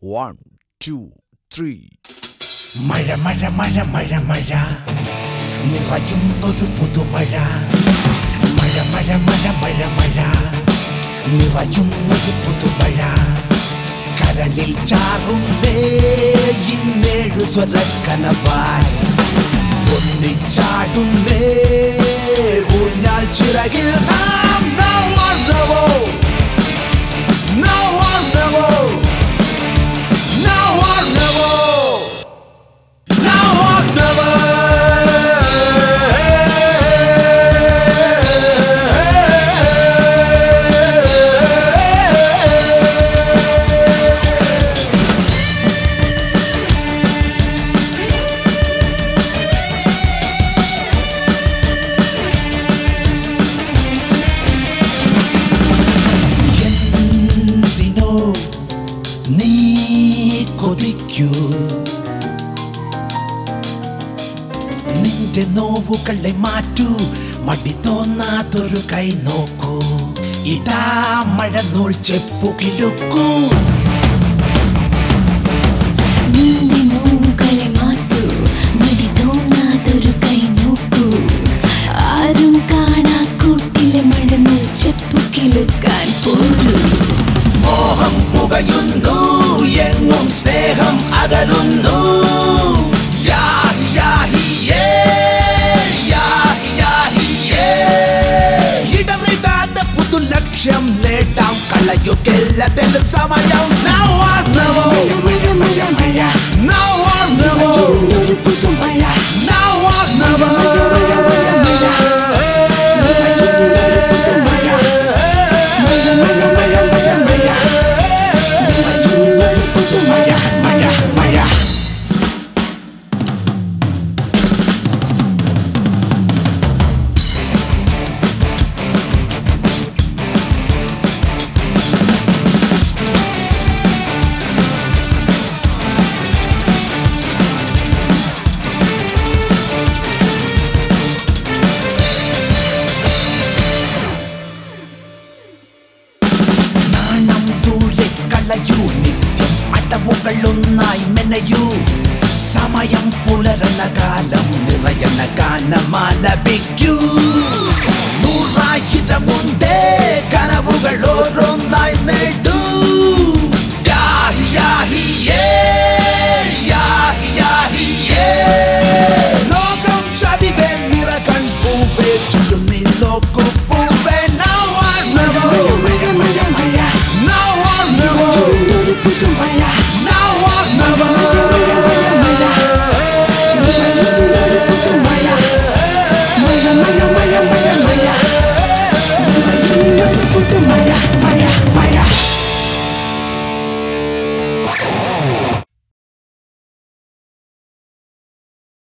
One two three മഴ മഴ മഴ മഴ മഴ നിറയുന്നൊരു പുതുമഴ മഴ മഴ മഴ മഴ മഴ നിറയുന്നൊരു പുതുമഴ കരളിൽ ചാറുന്നേ ഇന്നേഴു സ്വരക്കനവായി ഒന്നിച്ചാടുന്നേ ഊഞ്ഞാൽ ചിറകിൽ നാം no one know. No one know. No one know. Now or never. എന്തിനോ നീ കൊതിക്കൂ നിന്റെ നോവുകളെ മാറ്റൂ മടി തോന്നാത്തൊരു കൈ നോക്കൂ ഇതാ മഴ നൂൽ ചെപ്പുകിലുക്കൂ നിന്റെ നോവുകളെ മാറ്റൂ മടി തോന്നാതൊരു കൈ നോക്കൂ ആരും കാണാ കൂട്ടിലെ മഴനൂൽ ചെപ്പു കിളുക്കാൻ പോരൂ മോഹം പുകയുന്നു എങ്ങും സ്നേഹം അകലുന്നു യാഹി യാഹി യേ, യാഹി യാഹി യേ. ഇടറിടാതെ പുതുലക്ഷ്യം നേടാം കളയുകെല്ലതിലും സമയം Now or never. മഴ മഴ മഴ Now or never. ഒരു പുതുമഴ Now or never. പുതുമഴ മഴ മഴ നാണം ദൂരെ കളയൂ നിത്യം അടവുകളൊന്നായി മെനയൂ സമയം പുലരണ കാലം നിറയണ ഗാനമാലപിക്കൂ നൂറായിരമുണ്ടേ കനവുകൾ ഓരോന്നായി